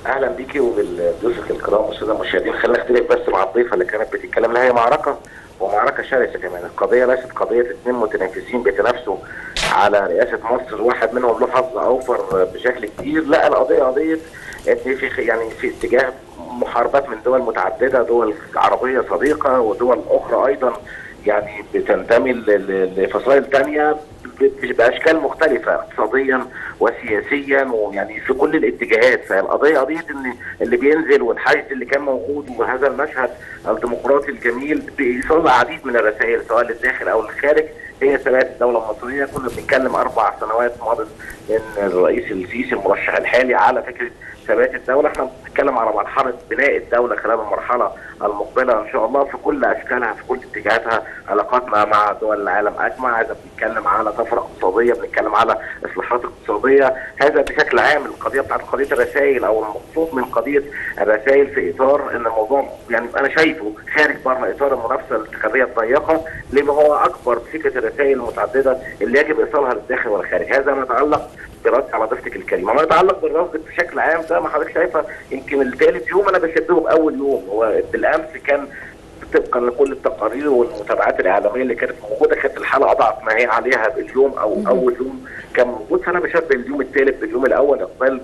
اهلا بيكي وبالضيوف الكرام استاذ المشاهدين خلينا نختلف بس مع الضيفه اللي كانت بتتكلم لها هي معركه ومعركه شرسه كمان القضيه ليست قضيه اثنين متنافسين بيتنافسوا على رئاسه مصر واحد منهم له حظ اوفر بشكل كبير لا القضيه قضيه ان في يعني في اتجاه محاربات من دول متعدده دول عربيه صديقه ودول اخرى ايضا يعني بتنتمي لفصائل ثانيه باشكال مختلفه اقتصاديا وسياسيا ويعني في كل الاتجاهات فالقضيه قضيه ان اللي بينزل والحشد اللي كان موجود وهذا المشهد الديمقراطي الجميل بيصل العديد من الرسائل سواء للداخل او للخارج هي ثبات الدوله المصريه كنا بنتكلم اربع سنوات مضت من الرئيس السيسي المرشح الحالي على فكره ثبات الدوله احنا بنتكلم على مرحله بناء الدوله خلال المرحله المقبله ان شاء الله في كل اشكالها في كل اتجاهاتها علاقاتنا مع دول العالم اجمع اذا بنتكلم على طفره اقتصاديه بنتكلم على اصلاحات اقتصاديه هذا بشكل عام القضيه بتاعت قضيه الرسائل او المقصود من قضيه الرسائل في اطار ان الموضوع يعني انا شايفه خارج بره اطار المنافسه الانتخابيه الضيقه لما هو اكبر فكره الرسائل المتعدده اللي يجب ايصالها للداخل والخارج هذا ما يتعلق برد على ضيفتك الكريمه ما يتعلق بالرصد بشكل عام ده ما حضرتك شايفه يمكن الثالث يوم انا بشبهه باول يوم هو بالامس كان طبقا لكل التقارير والمتابعات الاعلاميه اللي كانت موجوده كانت الحاله اضعف ما هي عليها باليوم او اول يوم كان موجود فانا بشبه اليوم الثالث باليوم الاول اقبال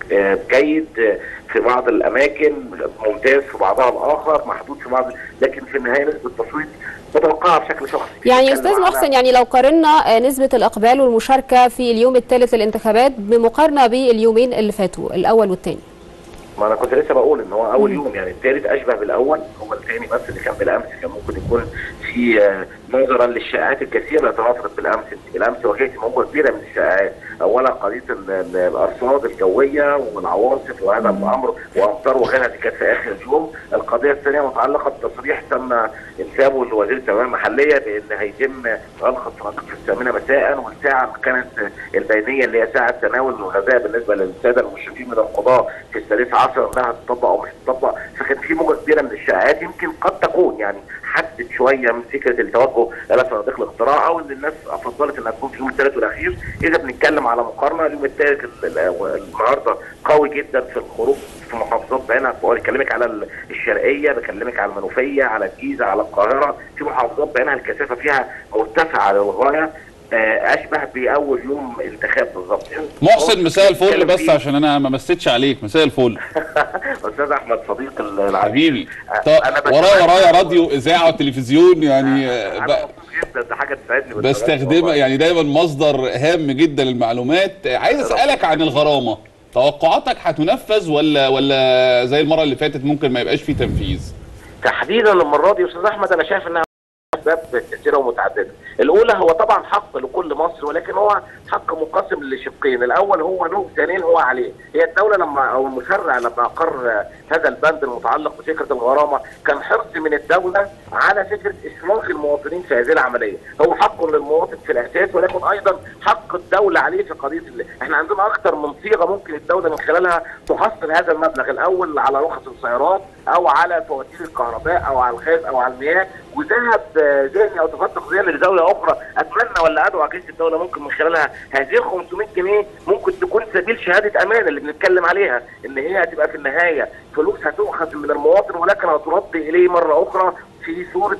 جيد في بعض الاماكن ممتاز في بعضها الاخر محدود في بعض لكن في النهايه نسبه التصويت متوقعه بشكل شخصي يعني استاذ محسن يعني لو قارنا نسبه الاقبال والمشاركه في اليوم الثالث للانتخابات بمقارنه باليومين اللي فاتوا الاول والثاني ما انا كنت لسه بقول ان هو اول يوم يعني الثالث اشبه بالاول هو الثاني بس اللي كان بالامس كان ممكن يكون في نظرا للشائعات الكثيره اللي تناثرت بالامس بالامس واجهت موجه كبيره من الشائعات اولا قضيه الارصاد الجويه والعواصف وهذا الامر وامطار وغيرها دي كانت في اخر اليوم القضيه الثانيه متعلقه بتصريح تم انسابه لوزير التنميه المحليه بان هيتم غلق الصناديق في الثامنه مساء والساعه كانت البينيه اللي هي ساعه تناول الغذاء بالنسبه للساده المشرفين من القضاه في الثالثه عشر انها تطبق او مش تطبق فكان في موجه كبيره من الشائعات يمكن قد تكون يعني حدد شويه من فكره التوجه الى صناديق الاقتراع او ان الناس فضلت انها تكون في اليوم الثالث والاخير اذا بنتكلم على مقارنه اليوم الثالث النهارده قوي جدا في الخروج في محافظات بعينها بكلمك على الشرقيه بكلمك على المنوفيه على الجيزه على القاهره في محافظات بعينها الكثافه فيها مرتفعه للغايه اشبه باول يوم انتخاب بالظبط محسن مساء الفل بس عشان انا ما مسيتش عليك مساء الفل استاذ احمد صديق العزيز حبيبي ورايا ورايا راديو اذاعه وتلفزيون يعني انا جدا ده حاجه تسعدني بستخدمها يعني دايما مصدر هام جدا للمعلومات عايز اسالك عن الغرامه توقعاتك هتنفذ ولا ولا زي المره اللي فاتت ممكن ما يبقاش فيه تنفيذ تحديدا المره دي يا استاذ احمد انا شايف انها اسباب كثيره ومتعدده. الاولى هو طبعا حق لكل مصر ولكن هو حق منقسم لشقين، الاول هو له ثانيا هو عليه. هي الدوله لما او المشرع لما اقر هذا البند المتعلق بفكره الغرامه كان حرص من الدوله على فكره اشراك المواطنين في هذه العمليه، هو حق للمواطن في الاساس ولكن ايضا حق الدوله عليه في قضيه اللي. احنا عندنا اكثر من صيغه ممكن الدوله من خلالها تحصل هذا المبلغ، الاول على رخص السيارات او على فواتير الكهرباء او على الغاز او على المياه وذهب ذهني او تفتق ذهني لدوله اخرى اتمنى ولا ادعو اجهزه الدوله ممكن من خلالها هذه ال 500 جنيه ممكن تكون سبيل شهاده امان اللي بنتكلم عليها ان هي هتبقى في النهايه فلوس هتؤخذ من المواطن ولكن هترد اليه مره اخرى في صوره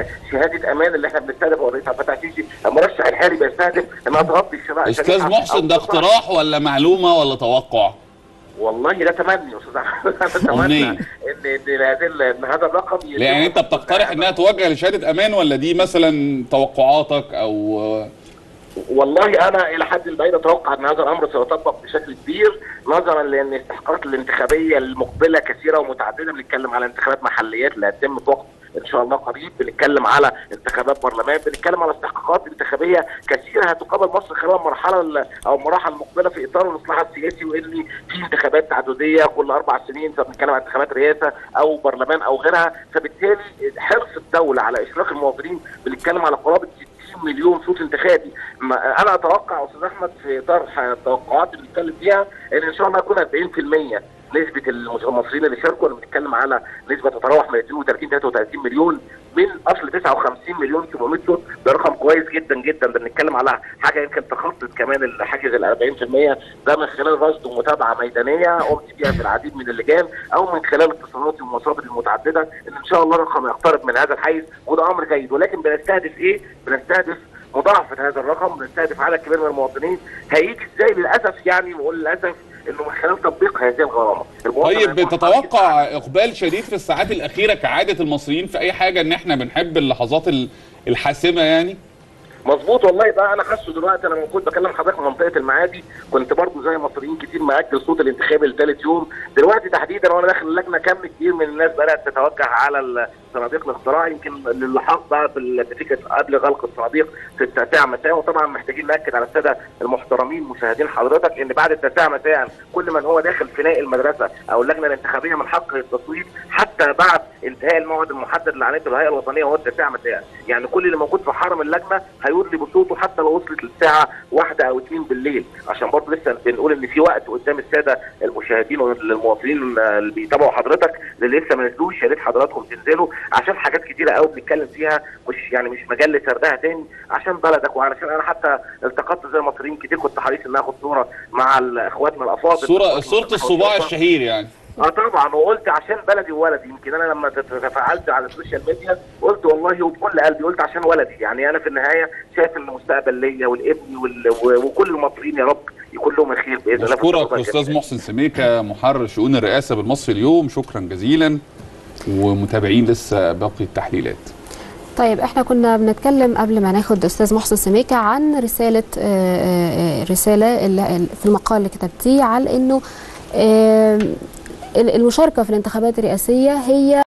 شهاده امان اللي احنا بنستهدف الرئيس عبد الفتاح السيسي المرشح الحالي بيستهدف انها تغطي الشراء استاذ محسن ده اقتراح ولا معلومه ولا توقع؟ والله ده تمني يا استاذ احمد انا اتمنى ان ان هذا الرقم يعني انت بتقترح انها توجه لشهاده امان ولا دي مثلا توقعاتك او والله انا الى حد بعيد اتوقع ان هذا الامر سيطبق بشكل كبير نظرا لان الاستحقاقات الانتخابيه المقبله كثيره ومتعدده بنتكلم على انتخابات محليات اللي هتتم في وقت ان شاء الله قريب بنتكلم على انتخابات برلمان بنتكلم على استحقاقات انتخابيه كثيره هتقابل مصر خلال المرحله او المراحل المقبله في اطار الاصلاح السياسي وان في انتخابات تعدديه كل اربع سنين فبنتكلم عن انتخابات رئاسه او برلمان او غيرها فبالتالي حرص الدوله على اشراك المواطنين بنتكلم على قرابه 60 مليون صوت انتخابي انا اتوقع استاذ احمد في اطار التوقعات اللي بنتكلم فيها ان ان شاء الله يكون 40% نسبه المصريين اللي شاركوا انا بنتكلم على نسبه تتراوح من 32 33 مليون من اصل 59 مليون 700 صوت ده رقم كويس جدا جدا ده بنتكلم على حاجه يمكن تخطط كمان الحاجز ال 40% ده من خلال رصد ومتابعه ميدانيه قمت بيها في العديد من اللجان او من خلال اتصالاتي والمصادر المتعدده ان ان شاء الله الرقم يقترب من هذا الحيز وده امر جيد ولكن بنستهدف ايه؟ بنستهدف مضاعفه هذا الرقم بنستهدف عدد كبير من المواطنين هيجي ازاي للاسف يعني بقول للاسف انه من خلال تطبيق هذه الغرامه طيب تتوقع اقبال شديد في الساعات الاخيره كعاده المصريين في اي حاجه ان احنا بنحب اللحظات الحاسمه يعني مظبوط والله ده انا حاسه دلوقتي انا لما كنت بكلم حضرتك من منطقه المعادي كنت برضو زي مصريين كتير ماجل صوت الانتخابي لثالث يوم دلوقتي تحديدا وانا داخل اللجنه كم كتير من الناس بدات تتوجه على صناديق الاختراع يمكن للحاق بقى بفكره قبل غلق الصناديق في التاسعه مساء وطبعا محتاجين ناكد على الساده المحترمين مشاهدين حضرتك ان بعد التاسعه مساء كل من هو داخل فناء المدرسه او اللجنه الانتخابيه من حقه التصويت حتى بعد انتهاء الموعد المحدد لعنيه الهيئه الوطنيه وهو التاسعه مساء يعني كل اللي موجود في حرم اللجنه هيدلي بصوته حتى لو وصلت للساعه واحدة او اثنين بالليل عشان برضه لسه بنقول ان في وقت قدام الساده المشاهدين والمواطنين اللي بيتابعوا حضرتك اللي لسه ما نزلوش يا ريت حضراتكم تنزلوا عشان حاجات كتيره قوي بنتكلم فيها مش يعني مش مجال لسردها تاني عشان بلدك وعشان انا حتى التقطت زي مصريين كتير كنت حريص ان اخد صوره مع اخواتنا الافاضل صوره صوره الصباع الشهير يعني اه طبعا وقلت عشان بلدي وولدي يمكن انا لما تفاعلت على السوشيال ميديا قلت والله وبكل قلبي قلت عشان ولدي يعني انا في النهايه شايف ان المستقبل ليا والابن وكل المصريين يا رب يكون لهم الخير باذن الله اشكرك استاذ محسن سميكه محرر شؤون الرئاسه بالمصري اليوم شكرا جزيلا ومتابعين لسه باقي التحليلات طيب احنا كنا بنتكلم قبل ما ناخد استاذ محسن سميكه عن رساله رساله في المقال اللي كتبتيه على انه المشاركه في الانتخابات الرئاسيه هي